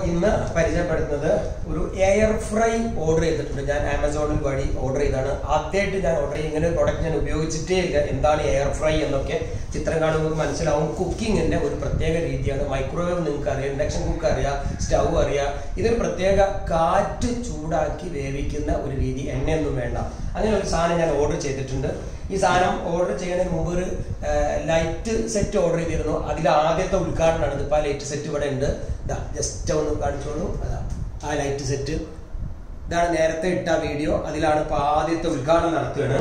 ഇന്ന് പരിചയപ്പെടുത്തുന്നത് ഒരു എയർ ഫ്രൈ ഓർഡർ ചെയ്തിട്ടുണ്ട് ഞാൻ ആമസോണിൽ വഴി ഓർഡർ ചെയ്താണ് ആദ്യമായിട്ട് ഞാൻ ഓർഡർ ചെയ്ത് ഇങ്ങനെ ഒരു പ്രോഡക്റ്റ് ഞാൻ ഉപയോഗിച്ചിട്ടേ ഇല്ല എന്താണ് എയർ ഫ്രൈ എന്നൊക്കെ ചിത്രം കാണുമ്പോൾ മനസ്സിലാവും കുക്കിങ്ങിന്റെ ഒരു പ്രത്യേക രീതിയാണ് മൈക്രോവേവ് നിങ്ങൾക്ക് അറിയാം ഇൻഡക്ഷൻ കുക്ക് അറിയാം സ്റ്റൗ അറിയാം ഇതൊരു പ്രത്യേക കാറ്റ് ചൂടാക്കി വേവിക്കുന്ന ഒരു രീതി എണ്ണയൊന്നും വേണ്ട അങ്ങനെ ഒരു സാധനം ഞാൻ ഓർഡർ ചെയ്തിട്ടുണ്ട് ഈ സാധനം ഓർഡർ ചെയ്യുന്നതിന് മുമ്പ് ഒരു ലൈറ്റ് സെറ്റ് ഓർഡർ ചെയ്തിരുന്നു അതിൽ ആദ്യത്തെ ഉദ്ഘാടനമാണ് ഇത് ഇപ്പോൾ ലൈറ്റ് സെറ്റ് ഇവിടെ ഉണ്ട് ഇതാ ജസ്റ്റ് ഒന്ന് കാണിച്ചോളൂ അതാ ആ ലൈറ്റ് സെറ്റ് ഇതാണ് നേരത്തെ ഇട്ട വീഡിയോ അതിലാണ് ഇപ്പോൾ ആദ്യത്തെ ഉദ്ഘാടനം നടത്തുകയാണ്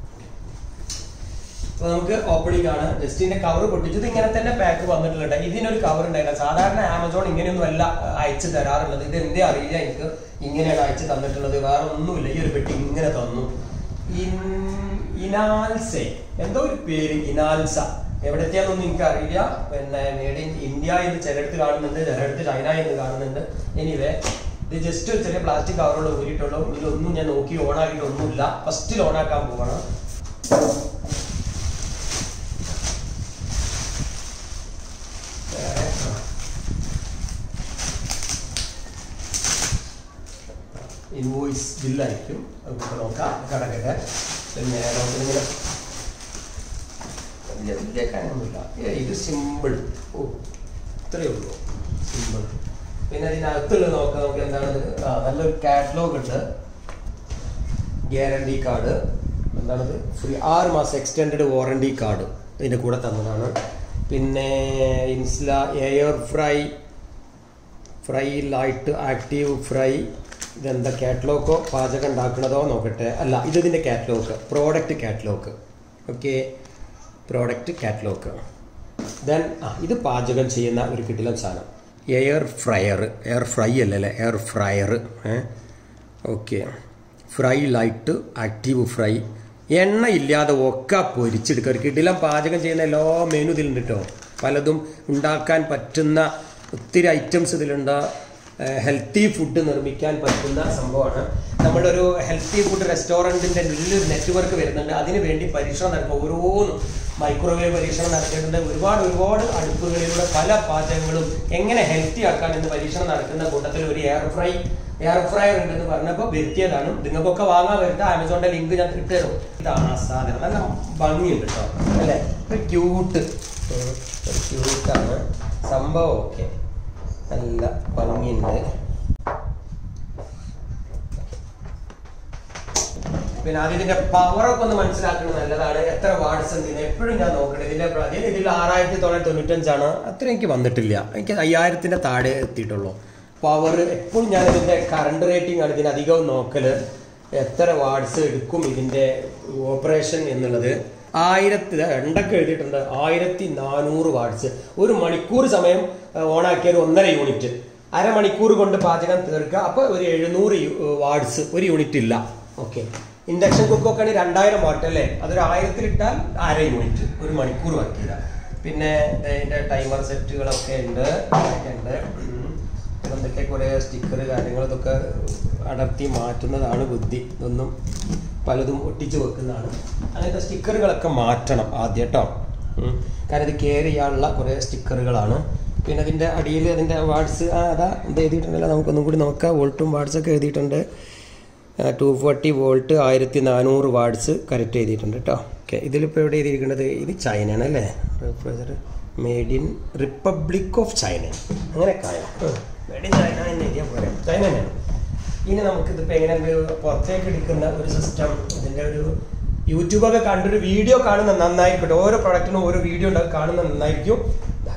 അപ്പൊ നമുക്ക് ഓപ്പണിംഗ് ആണ് ജസ്റ്റ് ഇതിന്റെ കവർ പൊട്ടിച്ചത് ഇങ്ങനെ തന്നെ പാക്ക് വന്നിട്ടുണ്ട് ഇതിനൊരു കവർ ഉണ്ടായില്ല സാധാരണ ആമസോൺ ഇങ്ങനെയൊന്നും അല്ല അയച്ചു തരാറുള്ളത് ഇത് എന്തേ അറിയില്ല എനിക്ക് ഇങ്ങനെയാണ് അയച്ചു തന്നിട്ടുള്ളത് വേറെ ഒന്നുമില്ല ഈ ഒരു പെട്ടി ഇങ്ങനെ തന്നു ഇൻ- ഇനാൽസെ എന്തോ ഒരു പേര് ഇനാൽസ എവിടത്തെയാണെന്നൊന്നും എനിക്ക് അറിയില്ല പിന്നെ മേഡ് ഇൻ ഇന്ത്യ എന്ന് ചിലടത്ത് കാണുന്നുണ്ട് ചിലടത്ത് ചൈന എന്ന് കാണുന്നുണ്ട് എനിവേ ഇത് ജസ്റ്റ് ഒരു ചെറിയ പ്ലാസ്റ്റിക് കവറുകൾ ഊരിയിട്ടുള്ളൂ ഇതിലൊന്നും ഞാൻ നോക്കി ഓൺ ആക്കിയിട്ടൊന്നുമില്ല ഫസ്റ്റിൽ ഓൺ ആക്കാൻ പോവാണ് ഇൻവോയ്സ് ബില്ലായിരിക്കും നമുക്ക് നോക്കാം കിടക്കട്ടെ പിന്നെ നമുക്കിങ്ങനെ വലിയ വലിയ കാര്യമൊന്നുമില്ല ഏ, ഇത് സിമ്പിൾ ഓ ഇത്രയേ ഉള്ളൂ സിമ്പിൾ പിന്നെ അതിനകത്തുള്ള നോക്കാം നമുക്ക് എന്താണ് ആ നല്ലൊരു കാറ്റലോഗ് ഉണ്ട് ഗ്യാരണ്ടി കാർഡ് എന്താണത് ഫ്രീ ആറ് മാസം എക്സ്റ്റെൻഡ് വാറണ്ടി കാർഡ് ഇതിൻ്റെ കൂടെ തന്നതാണ് പിന്നെ ഇൻസ്ല air fry fry light active fry ഇതെന്താ കാറ്റലോഗോ പാചകം ഉണ്ടാക്കണതോ നോക്കട്ടെ അല്ല ഇത് ഇതിൻ്റെ catalog product catalog okay product catalog then ആ ഇത് പാചകം ചെയ്യുന്ന ഒരു കിടിലം സാധനം എയർ ഫ്രയർ എയർ ഫ്രൈ അല്ലല്ലേ എയർ ഫ്രയർ ഏ okay fry light active fry എണ്ണ ഇല്ലാതെ ഒക്കെ പൊരിച്ചെടുക്കുക ഒരു കിടിലം പാചകം ചെയ്യുന്ന എല്ലാ മെനു ഇതിലുണ്ട് കേട്ടോ പലതും ഉണ്ടാക്കാൻ പറ്റുന്ന ഒത്തിരി ഐറ്റംസ് ഇതിലുണ്ട് ഹെൽത്തി ഫുഡ് നിർമ്മിക്കാൻ പറ്റുന്ന സംഭവമാണ് നമ്മളൊരു ഹെൽത്തി ഫുഡ് റെസ്റ്റോറൻറ്റിൻ്റെ വലിയൊരു നെറ്റ്വർക്ക് വരുന്നുണ്ട് അതിന് വേണ്ടി പരീക്ഷണം നടക്കും ഓരോന്നും മൈക്രോവേവ് പരീക്ഷണം നടത്തിയിട്ടുണ്ട് ഒരുപാട് ഒരുപാട് അടുപ്പുകളിലൂടെ പല പാചകങ്ങളും എങ്ങനെ ഹെൽത്തി ആക്കാൻ എന്ന് പരീക്ഷണം നടക്കുന്ന കൂട്ടത്തിൽ ഒരു എയർ ഫ്രൈ എയർ ഫ്രയർ ഉണ്ടെന്ന് പറഞ്ഞപ്പോൾ വരുത്തിയതാണ് നിങ്ങൾക്കൊക്കെ വാങ്ങാൻ വരുന്ന ആമസോണിന്റെ ലിങ്ക് ഞാൻ ഇട്ടുതരും ഇതാണ് ആ സാധനം നല്ല ഭംഗിയുണ്ട് കേട്ടോ അല്ലേ ഒരു ക്യൂട്ട് ഒരു ക്യൂട്ടാണ് സംഭവം ഓക്കെ നല്ല ഭംഗിയുണ്ട് പിന്നെ ആദ്യം ഇതിന്റെ പവറൊക്കെ ഒന്ന് മനസ്സിലാക്കുന്നത് നല്ലതാണ് എത്ര വാട്സ് ഉണ്ട് ഇതിന് എപ്പോഴും ഞാൻ നോക്കണം ഇതിന്റെ പ്ര- ഇതിൽ ഇതിൽ ആറായിരത്തി തൊള്ളായിരത്തി തൊണ്ണൂറ്റഞ്ചാണ് അത്ര എനിക്ക് വന്നിട്ടില്ല എനിക്ക് അയ്യായിരത്തിന്റെ താഴെ എത്തിയിട്ടുള്ളൂ പവർ എപ്പോഴും ഞാൻ ഇതിന്റെ കറണ്ട് റേറ്റിംഗ് ആണ് ഇതിന് അധികവും നോക്കല് എത്ര വാട്സ് എടുക്കും ഇതിന്റെ ഓപ്പറേഷൻ എന്നുള്ളത് ആയിരത്തി രണ്ടൊക്കെ എഴുതിയിട്ടുണ്ട് ആയിരത്തി നാനൂറ് വാട്സ് ഒരു മണിക്കൂർ സമയം ഓണാക്കിയ ഒരു ഒന്നര യൂണിറ്റ് അരമണിക്കൂർ കൊണ്ട് പാചകം തീർക്കുക അപ്പോൾ ഒരു എഴുന്നൂറ് വാട്സ് ഒരു യൂണിറ്റ് ഇല്ല ഓക്കെ ഇൻഡക്ഷൻ കുക്കൊക്കെ ആണെങ്കിൽ രണ്ടായിരം വാട്ട് അല്ലേ അതൊരു ആയിരത്തിലിട്ടാൽ അര യൂണിറ്റ് ഒരു മണിക്കൂർ വർക്ക് ചെയ്താൽ പിന്നെ ഇതിന്റെ ടൈമർ സെറ്റുകളൊക്കെ ഉണ്ട് അതൊക്കെ ഉണ്ട് ഉം. പിന്നെ എന്തൊക്കെ കുറേ സ്റ്റിക്കർ കാര്യങ്ങൾ ഇതൊക്കെ അടർത്തി മാറ്റുന്നതാണ് ബുദ്ധി ഇതൊന്നും പലതും ഒട്ടിച്ചു വെക്കുന്നതാണ് അങ്ങനത്തെ സ്റ്റിക്കറുകളൊക്കെ മാറ്റണം ആദ്യം കേട്ടോ ഉം. കാരണം ഇത് കെയർ ചെയ്യാനുള്ള കുറേ സ്റ്റിക്കറുകളാണ് പിന്നെ അതിൻ്റെ അടിയിൽ അതിൻ്റെ വാട്സ് ആ അതാ ഇത് എഴുതിയിട്ടുണ്ടല്ലോ നമുക്കൊന്നും കൂടി നോക്കാം വോൾട്ടും വാട്സൊക്കെ എഴുതിയിട്ടുണ്ട് ടു ഫോർട്ടി വോൾട്ട് ആയിരത്തി നാനൂറ് വാട്സ് കറക്റ്റ് എഴുതിയിട്ടുണ്ട് കേട്ടോ ഓക്കെ ഇതിലിപ്പോൾ എവിടെ എഴുതിയിരിക്കുന്നത് ഇത് ചൈനയാണ് അല്ലേ refrigerator made in republic of China അങ്ങനെ കാര്യം മെയ്ഡ് ഇൻ ചൈന എന്ന് എഴുതിയാൽ പോരെ ചൈന തന്നെയാണ് ഇനി നമുക്ക് ഇതിപ്പോൾ എങ്ങനെ ഒരു പുറത്തേക്ക് എടുക്കുന്ന ഒരു സിസ്റ്റം ഇതിൻ്റെ ഒരു യൂട്യൂബൊക്കെ കണ്ടൊരു വീഡിയോ കാണുന്ന നന്നായിരിക്കട്ടെ ഓരോ പ്രൊഡക്റ്റിനും ഓരോ വീഡിയോ ഉണ്ടാക്കി കാണുന്ന നന്നായിരിക്കും ദാ.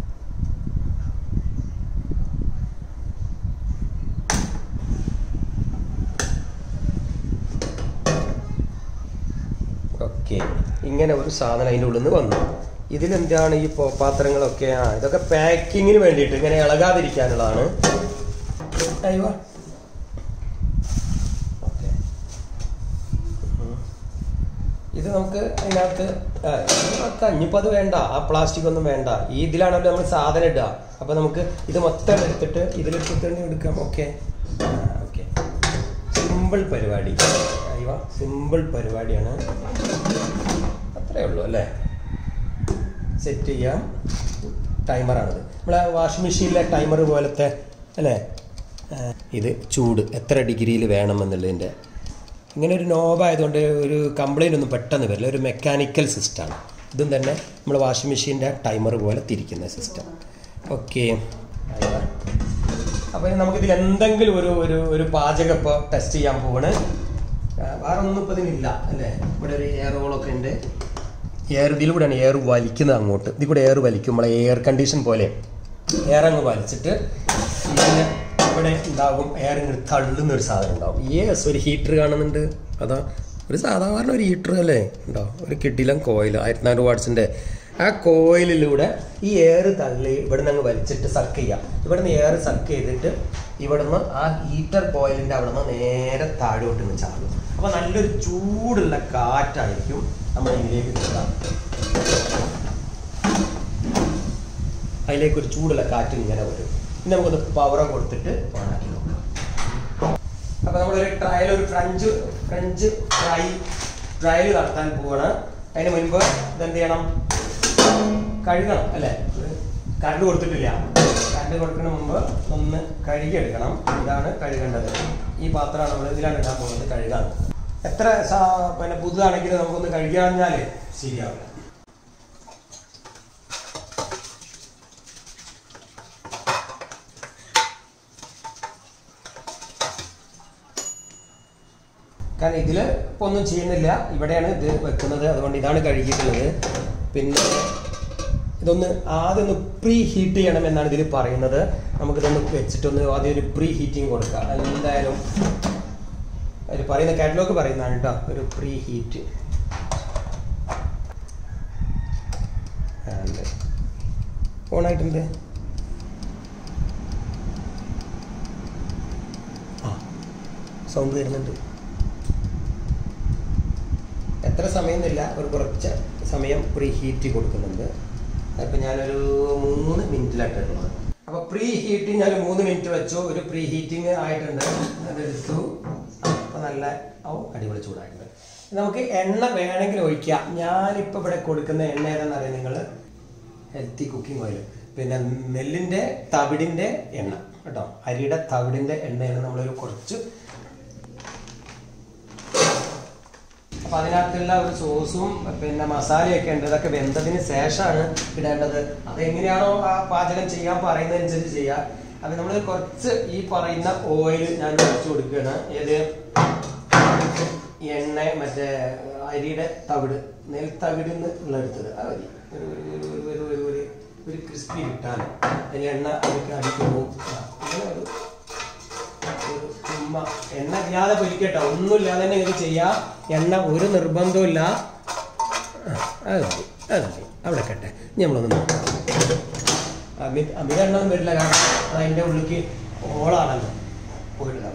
ഓക്കെ ഇങ്ങനെ ഒരു സാധനം അതിൻ്റെ ഉള്ളിൽ നിന്ന് വന്നു ഇതിലെന്താണ് ഈ പോ- പാത്രങ്ങളൊക്കെ ആ ഇതൊക്കെ പാക്കിങ്ങിന് വേണ്ടിയിട്ട് ഇങ്ങനെ ഇളകാതിരിക്കാനുള്ളതാണ് അയ്യോ ഓക്കെ ഇത് നമുക്ക് അതിനകത്ത് ആ, ഇത് വെക്കാം ഇനിയിപ്പോൾ അത് വേണ്ട ആ പ്ലാസ്റ്റിക് ഒന്നും വേണ്ട ഈ ഇതിലാണല്ലോ നമ്മൾ സാധനം ഇടുക അപ്പോൾ നമുക്ക് ഇത് മൊത്തം എടുത്തിട്ട് ഇതിലിട്ടിട്ട് തന്നെ എടുക്കാം ഓക്കെ ഓക്കെ സിമ്പിൾ പരിപാടി അയ്യോ സിമ്പിൾ പരിപാടിയാണ് അത്രേ ഉള്ളൂ അല്ലേ സെറ്റ് ചെയ്യാം ടൈമറാണിത് നമ്മളെ വാഷിംഗ് മെഷീനിലെ ടൈമർ പോലത്തെ അല്ലേ ആ, ഇത് ചൂട് എത്ര ഡിഗ്രിയിൽ വേണമെന്നുള്ളതിൻ്റെ ഇങ്ങനെ ഒരു നോബായതുകൊണ്ട് ഒരു കംപ്ലൈൻ്റ് ഒന്നും പെട്ടെന്ന് വരില്ല ഒരു മെക്കാനിക്കൽ സിസ്റ്റമാണ് ഇതും തന്നെ നമ്മൾ വാഷിംഗ് മെഷീൻ്റെ ടൈമർ പോലെ തിരിക്കുന്ന സിസ്റ്റം ഓക്കെ അപ്പോൾ നമുക്കിതിൽ എന്തെങ്കിലും ഒരു ഒരു ഒരു പാചകം ഇപ്പോൾ ടെസ്റ്റ് ചെയ്യാൻ പോവാണ് ആ, വേറെ ഒന്നും ഇപ്പോൾ ഇതിനില്ല അല്ലേ ഇവിടെ ഒരു എയർ ഹോളൊക്കെ ഉണ്ട് എയർ ഇതിലൂടെയാണ് എയർ വലിക്കുന്നത് അങ്ങോട്ട് ഇതിൽ കൂടെ എയർ വലിക്കും നമ്മളെ എയർ കണ്ടീഷൻ പോലെ എയർ അങ്ങ് വലിച്ചിട്ട് ഇതിന് ഇവിടെ ഉണ്ടാകും എയർ ഇങ്ങനെ തള്ളുന്ന ഒരു സാധനം ഉണ്ടാവും യെസ് ഒരു ഹീറ്റർ കാണുന്നുണ്ട് അതാ ഒരു സാധാരണ ഒരു ഹീറ്റർ അല്ലേ ഉണ്ടോ ഒരു കിട്ടിലം കോയിൽ ആയിരത്തി നാനൂറ് വാട്സിൻ്റെ ആ കോയിലിലൂടെ ഈ എയർ തള്ളി ഇവിടെ നിന്ന് അങ്ങ് വലിച്ചിട്ട് സക്ക് ചെയ്യാം ഇവിടെ നിന്ന് എയർ സക്ക് ചെയ്തിട്ട് ഇവിടുന്ന് ആ ഹീറ്റർ കോയിലിൻ്റെ അവിടെ നിന്ന് നേരെ താഴോട്ട് നിന്ന് ചാടും അപ്പോൾ നല്ലൊരു ചൂടുള്ള കാറ്റായിരിക്കും നമ്മൾ ഇതിലേക്ക് കിട്ടുക അതിലേക്ക് ഒരു ചൂടുള്ള കാറ്റ് ഇങ്ങനെ വരും ഇനി നമുക്കൊന്ന് പവർ കൊടുത്തിട്ട് ഓണാക്കി നോക്കാം അപ്പൊ നമ്മളൊരു ട്രയൽ ഒരു ഫ്രഞ്ച് ഫ്രഞ്ച് ഫ്രൈ ട്രയൽ നടത്താൻ പോവാണ് അതിന് മുൻപ് ഇതെന്ത് ചെയ്യണം കഴുകണം അല്ലേ കറണ്ട് കൊടുത്തിട്ടില്ല കറണ്ട് കൊടുക്കുന്നതിന് മുമ്പ് ഒന്ന് കഴുകിയെടുക്കണം ഇതാണ് കഴുകേണ്ടത് ഈ പാത്രമാണ് നമ്മൾ ഇതിലാണ് ഇടാൻ പോകുന്നത് കഴുകാൻ എത്ര സാ- പിന്നെ പുതുതാണെങ്കിലും നമുക്കൊന്ന് കഴുകിയാൽ ശരിയാവില്ല കാരണം ഇതിൽ ഇപ്പോൾ ഒന്നും ചെയ്യുന്നില്ല ഇവിടെയാണ് ഇത് വെക്കുന്നത് അതുകൊണ്ട് ഇതാണ് കഴുകിയിട്ടുള്ളത് പിന്നെ ഇതൊന്ന് ആദ്യം ഒന്ന് പ്രീ ഹീറ്റ് ചെയ്യണം എന്നാണ് ഇതിൽ പറയുന്നത് നമുക്കിതൊന്ന് വെച്ചിട്ടൊന്ന് ആദ്യം ഒരു പ്രീ ഹീറ്റിംഗ് കൊടുക്കാം എന്തായാലും അതിൽ പറയുന്ന കാറ്റലോഗ് പറയുന്നതാണ് കേട്ടോ ഒരു പ്രീ ഹീറ്റ് ഓണായിട്ടുണ്ട് ആ സൗണ്ട് വരുന്നുണ്ട് എത്ര സമയം എന്നില്ല ഒരു കുറച്ച് സമയം പ്രീ ഹീറ്റ് കൊടുക്കുന്നുണ്ട് അപ്പം ഞാനൊരു മൂന്ന് മിനിറ്റിലായിട്ടുള്ളത് അപ്പോൾ പ്രീ ഹീറ്റിംഗ് ഞാൻ മൂന്ന് മിനിറ്റ് വെച്ചു ഒരു പ്രീ ഹീറ്റിംഗ് ആയിട്ടുണ്ട് അതെടുത്തു അപ്പോൾ നല്ല ഓ അടിപൊളി ചൂടായിട്ടുണ്ട് നമുക്ക് എണ്ണ വേണമെങ്കിൽ ഒഴിക്കാം ഞാനിപ്പോൾ ഇവിടെ കൊടുക്കുന്ന എണ്ണ ഏതാണെന്ന് അറിയാം നിങ്ങൾ ഹെൽത്തി കുക്കിംഗ് ഓയിൽ പിന്നെ നെല്ലിൻ്റെ തവിടിൻ്റെ എണ്ണ കേട്ടോ അരിയുടെ തവിടിൻ്റെ എണ്ണയാണ് നമ്മളൊരു കുറച്ച് അപ്പൊ അതിനകത്തുള്ള ഒരു സോസും പിന്നെ മസാലയൊക്കെ ഉണ്ട് ഇതൊക്കെ വെന്തതിന് ശേഷമാണ് ഇടേണ്ടത് അതെങ്ങനെയാണോ ആ പാചകം ചെയ്യാൻ പറയുന്നതനുസരിച്ച് ചെയ്യാം അത് നമ്മൾ കുറച്ച് ഈ പറയുന്ന ഓയിൽ ഞാൻ ഒഴിച്ചു കൊടുക്കുകയാണ് ഏത് എണ്ണ മറ്റേ അരിയുടെ തവിട് നെൽ തവിട് ഉള്ള എടുത്തത് അത് മതി ഒരു ഒരു ഒരു ഒരു ഒരു ഒരു ഒരു ക്രിസ്പി കിട്ടാൻ അതിന് എണ്ണ അടിക്ക് അടിക്കുമ്പോൾ അങ്ങനെ ഒരു ഒരു ചുമ്മാ എണ്ണ ഇല്ലാതെ പൊരിക്കട്ടോ ഒന്നുമില്ലാതെ തന്നെ നിങ്ങൾക്ക് ചെയ്യാം എണ്ണ ഒരു നിർബന്ധമില്ല അത് മതി അത് മതി അവിടെ കട്ടെ ഇനി നമ്മളൊന്ന് നോക്കാം അമിത അമിത എണ്ണ ഒന്നും വരില്ല കാരണം അത് അതിൻ്റെ ഉള്ളിലേക്ക് ഓളാണല്ലോ പോയിട്ടില്ല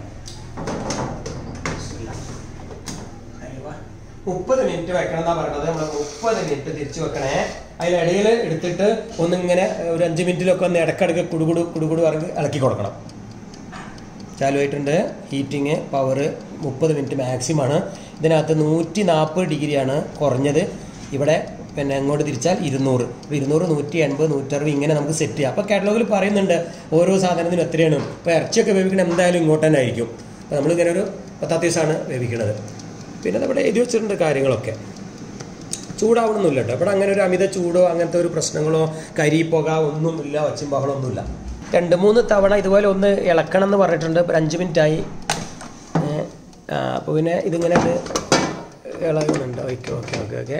മുപ്പത് മിനിറ്റ് വെക്കണം എന്നാ പറയുന്നത് നമ്മൾ മുപ്പത് മിനിറ്റ് തിരിച്ചു വെക്കണേ അതിനിടയിൽ എടുത്തിട്ട് ഒന്നിങ്ങനെ ഒരു അഞ്ച് മിനിറ്റിലൊക്കെ ഒന്ന് ഇടക്കിടക്ക് കുടുകുടു കുടുകുടു പറഞ്ഞ് ഇളക്കി കൊടുക്കണം ചാലുവായിട്ടുണ്ട് ഹീറ്റിങ് പവർ മുപ്പത് മിനിറ്റ് മാക്സിമം ആണ് ഇതിനകത്ത് നൂറ്റി നാൽപ്പത് ഡിഗ്രിയാണ് കുറഞ്ഞത് ഇവിടെ പിന്നെ അങ്ങോട്ട് തിരിച്ചാൽ ഇരുന്നൂറ് അപ്പോൾ ഇരുന്നൂറ് നൂറ്റി എൺപത് നൂറ്ററുപത് ഇങ്ങനെ നമുക്ക് സെറ്റ് ചെയ്യാം അപ്പോൾ കാറ്റലോഗിൽ പറയുന്നുണ്ട് ഓരോ സാധനത്തിനും എത്രയാണ് ഇപ്പോൾ ഇറച്ചിയൊക്കെ വേവിക്കണം എന്തായാലും ഇങ്ങോട്ട് തന്നെ ആയിരിക്കും അപ്പോൾ നമ്മളിങ്ങനെ ഒരു പത്താം ദിവസമാണ് വേവിക്കുന്നത് പിന്നെ നമ്മുടെ എഴുതി വെച്ചിട്ടുണ്ട് കാര്യങ്ങളൊക്കെ ചൂടാവണമെന്നില്ല കേട്ടോ ഇവിടെ അങ്ങനെ ഒരു അമിത ചൂടോ അങ്ങനത്തെ ഒരു പ്രശ്നങ്ങളോ കരി പുക ഒന്നും ഇല്ല ഒച്ചും ബഹളം ഒന്നുമില്ല രണ്ട് മൂന്ന് തവണ ഇതുപോലെ ഒന്ന് ഇളക്കണം എന്ന് പറഞ്ഞിട്ടുണ്ട് ഇപ്പോൾ ഒരു അഞ്ച് മിനിറ്റായി അപ്പോൾ പിന്നെ ഇതിങ്ങനെ ഒരു ഇളകുന്നുണ്ട് ഓക്കെ ഓക്കെ ഓക്കെ ഓക്കെ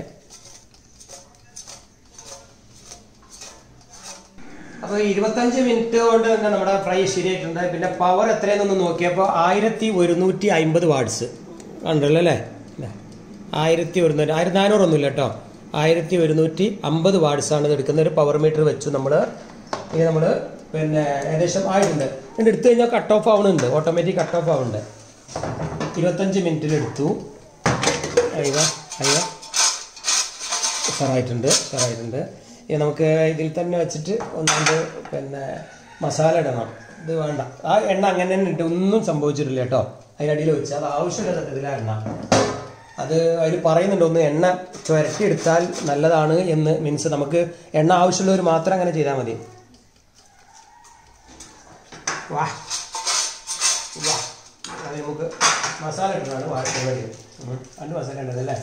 അപ്പോൾ ഇരുപത്തഞ്ച് മിനിറ്റ് കൊണ്ട് തന്നെ നമ്മുടെ ഫ്രൈ ശരിയായിട്ടുണ്ട് പിന്നെ പവർ എത്രയാണെന്നൊന്ന് നോക്കിയപ്പോൾ ആയിരത്തി ഒരുന്നൂറ്റി അമ്പത് വാട്സ് കണ്ടല്ലോ അല്ലേ അല്ലേ ആയിരത്തി ഒരുന്നൂറ്റി ആയിരത്തി നാനൂറൊന്നുമില്ല കേട്ടോ ആയിരത്തി ഒരുന്നൂറ്റി അമ്പത് വാട്സാണ് ഇത് എടുക്കുന്ന ഒരു പവർ മീറ്റർ വെച്ചു നമ്മൾ ഇനി നമ്മൾ പിന്നെ ഏകദേശം ആയിട്ടുണ്ട് എന്നിട്ട് എടുത്തു കഴിഞ്ഞാൽ കട്ട് ഓഫ് ആവുന്നുണ്ട് ഓട്ടോമാറ്റിക് കട്ട് ഓഫ് ആവുന്നുണ്ട് ഇരുപത്തഞ്ച് മിനിറ്റിൽ എടുത്തു അയ്യ അയ്യ ഉഷാറായിട്ടുണ്ട് ഉഷാറായിട്ടുണ്ട് ഇനി നമുക്ക് ഇതിൽ തന്നെ വെച്ചിട്ട് ഒന്നാണ്ട് പിന്നെ മസാല ഇടണം ഇത് വേണ്ട ആ എണ്ണ അങ്ങനെ തന്നെ ഉണ്ട് ഒന്നും സംഭവിച്ചിട്ടില്ല കേട്ടോ അതിനടിയിൽ വെച്ച് അത് ആവശ്യമില്ല സത്യത്തില എണ്ണ അത് അതിൽ പറയുന്നുണ്ട് ഒന്ന് എണ്ണ ചുരട്ടിയെടുത്താൽ നല്ലതാണ് എന്ന് മീൻസ് നമുക്ക് എണ്ണ ആവശ്യമുള്ളവർ മാത്രം അങ്ങനെ ചെയ്താൽ മതി വാ വാ അത് നമുക്ക് മസാല ഇട്ടാണ് വാഴ വേണ്ടി രണ്ട് മസാല ഉണ്ടതല്ലേ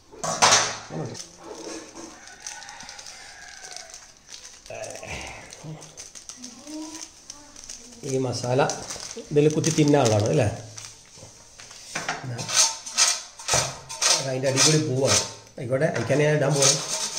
ഈ മസാല ഇതിൽ കുത്തി തിന്നാളാണ് അല്ലേ അതിൻ്റെ അടിപൊളി പൂവാണ് ആയിക്കോട്ടെ അയക്കാൻ ഞാൻ ഇടാൻ പോകണം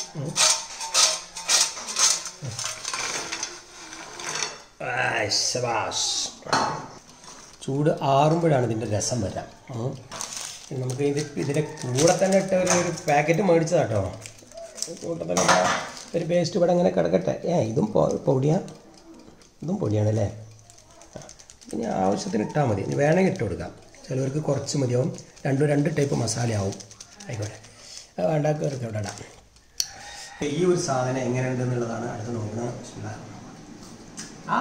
ചൂട് ആറുമ്പോഴാണ് ഇതിൻ്റെ രസം വരാം ഉം. ഇനി നമുക്ക് ഇത് ഇതിൻ്റെ കൂടെ തന്നെ ഇട്ട ഒരു ഒരു പാക്കറ്റ് മേടിച്ചതാട്ടോ കൂടെ തന്നെ ഇതാ ഒരു പേസ്റ്റ് ഇവിടെ ഇങ്ങനെ കിടക്കട്ടെ ഏ ഇതും പൊ- പൊടിയാ ഇതും പൊടിയാണല്ലേ ഇനി ആവശ്യത്തിന് ഇട്ടാൽ മതി ഇനി വേണമെങ്കിൽ ഇട്ട് കൊടുക്കാം ചിലവർക്ക് കുറച്ച് മതിയാവും രണ്ടും രണ്ട് ടൈപ്പ് മസാലയാവും ആയിക്കോട്ടെ അത് വേണ്ട കയറി ഇവിടെ ഇടാം ഈ ഒരു സാധനം എങ്ങനെയുണ്ട് എന്നുള്ളതാണ് അടുത്ത് നോക്കുന്നത് ബിസ്മില്ലാ. ആ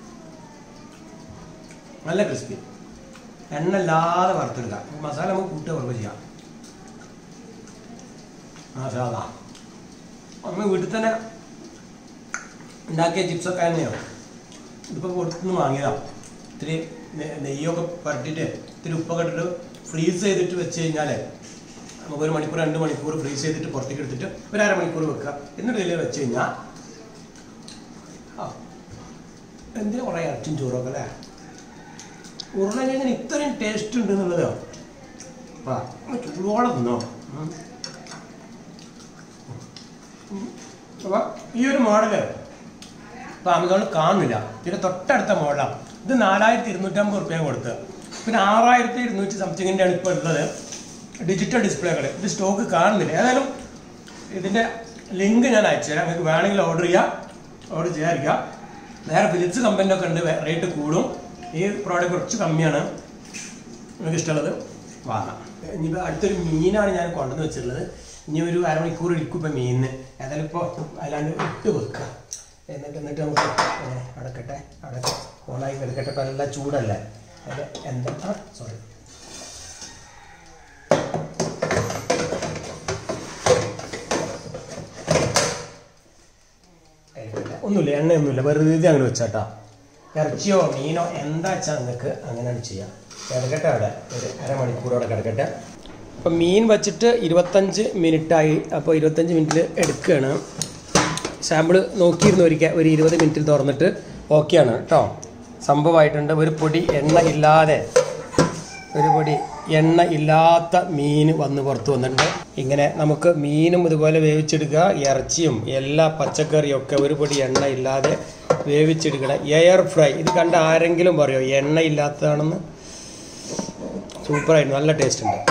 നല്ല ക്രിസ്പി എണ്ണ ഇല്ലാതെ വറുത്തെടുക്കുക മസാല നമുക്ക് കൂട്ടുക കുറവ് ചെയ്യാം മസാല നമ്മൾ വീട്ടിൽ തന്നെ ഉണ്ടാക്കിയ ചിപ്സൊക്കെ തന്നെയാണ് ഇതിപ്പോൾ പുറത്തുനിന്ന് വാങ്ങിയതാണ് ഇത്തിരി നെ- നെയ്യൊക്കെ പരട്ടിയിട്ട് ഇത്തിരി ഉപ്പൊക്കെ ഇട്ടിട്ട് ഫ്രീസ് ചെയ്തിട്ട് വെച്ച് കഴിഞ്ഞാൽ നമുക്ക് ഒരു മണിക്കൂർ രണ്ട് മണിക്കൂർ ഫ്രീസ് ചെയ്തിട്ട് പുറത്തേക്ക് എടുത്തിട്ട് ഒരു അരമണിക്കൂർ വെക്കുക എന്നിട്ട് ഇതിൽ വെച്ച് കഴിഞ്ഞാൽ ആ എന്തിനാ കുറേ ഇറച്ചും ചോറൊക്കെ അല്ലേ ഉരുളക്കിഴങ്ങിന് ഇത്രയും ടേസ്റ്റ് ഉണ്ട് എന്നുള്ളത് ആ ചൂടോളം തിന്നോ ഉം. ഉം. അപ്പൊ ഈ ഒരു മോഡല് ഇപ്പൊ ആമസോണിൽ കാണുന്നില്ല ഇതിന്റെ തൊട്ടടുത്ത മോഡലാണ് ഇത് നാലായിരത്തി ഇരുന്നൂറ്റമ്പത് റുപ്യ കൊടുത്ത് പിന്നെ ആറായിരത്തി ഇരുന്നൂറ്റി സംതിങ്ങിൻ്റെ ആണ് ഇപ്പോൾ ഉള്ളത് ഡിജിറ്റൽ ഡിസ്പ്ലേകൾ ഇത് സ്റ്റോക്ക് കാണുന്നില്ല ഏതായാലും ഇതിന്റെ ലിങ്ക് ഞാൻ അയച്ചുതരാം നിങ്ങൾക്ക് വേണമെങ്കിൽ ഓർഡർ ചെയ്യാം ഓർഡർ ചെയ്യാതിരിക്കാം നേരെ ഫിലിപ്സ് കമ്പനി ഒക്കെ ഉണ്ട് റേറ്റ് കൂടും ഈ പ്രോഡക്റ്റ് കുറച്ച് കമ്മിയാണ് നിങ്ങൾക്ക് ഇഷ്ടമുള്ളത് വാങ്ങാം ഇനിയിപ്പോൾ അടുത്തൊരു മീനാണ് ഞാൻ കൊണ്ടുവന്ന് വെച്ചിട്ടുള്ളത് ഇനി ഒരു അരമണിക്കൂർ ഇരിക്കും ഇപ്പം മീനിന് ഏതായാലും ഇപ്പോൾ അല്ലാണ്ട് ഇട്ട് വെക്കുക എന്നിട്ട് എന്നിട്ട് നമുക്ക് ഏ, അടക്കട്ടെ അവിടെ ഓണായി കിടക്കട്ടെ ഇപ്പം നല്ല ചൂടല്ലേ അത് എന്താ ആ സോറി ഒന്നുമില്ല എണ്ണയൊന്നുമില്ല വെറുതെ അങ്ങോട്ട് വെച്ചാട്ടാ ഇറച്ചിയോ മീനോ എന്താ വെച്ചാൽ നിങ്ങൾക്ക് അങ്ങനെയാണ് ചെയ്യാം കിടക്കട്ടെ അവിടെ ഒരു അരമണിക്കൂർ അവിടെ കിടക്കട്ടെ അപ്പം മീൻ വച്ചിട്ട് ഇരുപത്തഞ്ച് മിനിറ്റായി അപ്പോൾ ഇരുപത്തഞ്ച് മിനിറ്റിൽ എടുക്കുകയാണ് സാമ്പിൾ നോക്കിയിരുന്നു ഒരിക്കൽ ഒരു ഇരുപത് മിനിറ്റിൽ തുറന്നിട്ട് ഓക്കെയാണ് കേട്ടോ സംഭവമായിട്ടുണ്ട് ഒരു പൊടി എണ്ണ ഇല്ലാതെ ഒരു പൊടി എണ്ണ ഇല്ലാത്ത മീൻ വന്ന് പുറത്ത് വന്നിട്ടുണ്ട് ഇങ്ങനെ നമുക്ക് മീനും ഇതുപോലെ വേവിച്ചെടുക്കുക ഇറച്ചിയും എല്ലാ പച്ചക്കറിയും ഒക്കെ ഒരു പൊടി എണ്ണ ഇല്ലാതെ വേവിച്ചെടുക്കണം എയർ ഫ്രൈ ഇത് കണ്ട ആരെങ്കിലും പറയോ എണ്ണ ഇല്ലാത്തതാണെന്ന് സൂപ്പറായിട്ട് നല്ല ടേസ്റ്റ് ഉണ്ട്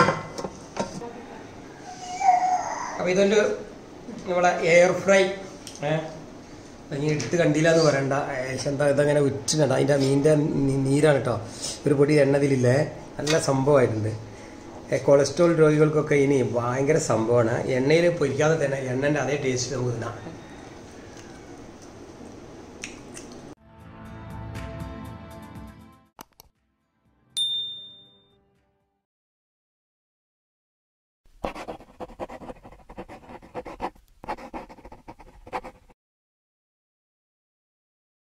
അപ്പോൾ ഇതൊരു നമ്മളെ എയർ ഫ്രൈ ഏഹ് ഇനി എടുത്ത് കണ്ടില്ല എന്ന് പറയണ്ട ഏകദേശം എന്താ ഇതങ്ങനെ ഉച്ചിട്ടുണ്ട് അതിൻ്റെ മീനിൻ്റെ നീരാണ് കേട്ടോ ഒരു പൊടി എണ്ണതിലില്ലേ നല്ല സംഭവമായിട്ടുണ്ട് ഏ, കൊളസ്ട്രോൾ രോഗികൾക്കൊക്കെ ഇനി ഭയങ്കര സംഭവമാണ് എണ്ണയിൽ പൊരിക്കാതെ തന്നെ എണ്ണൻ്റെ അതേ ടേസ്റ്റ് നമുക്ക് തിന്നാം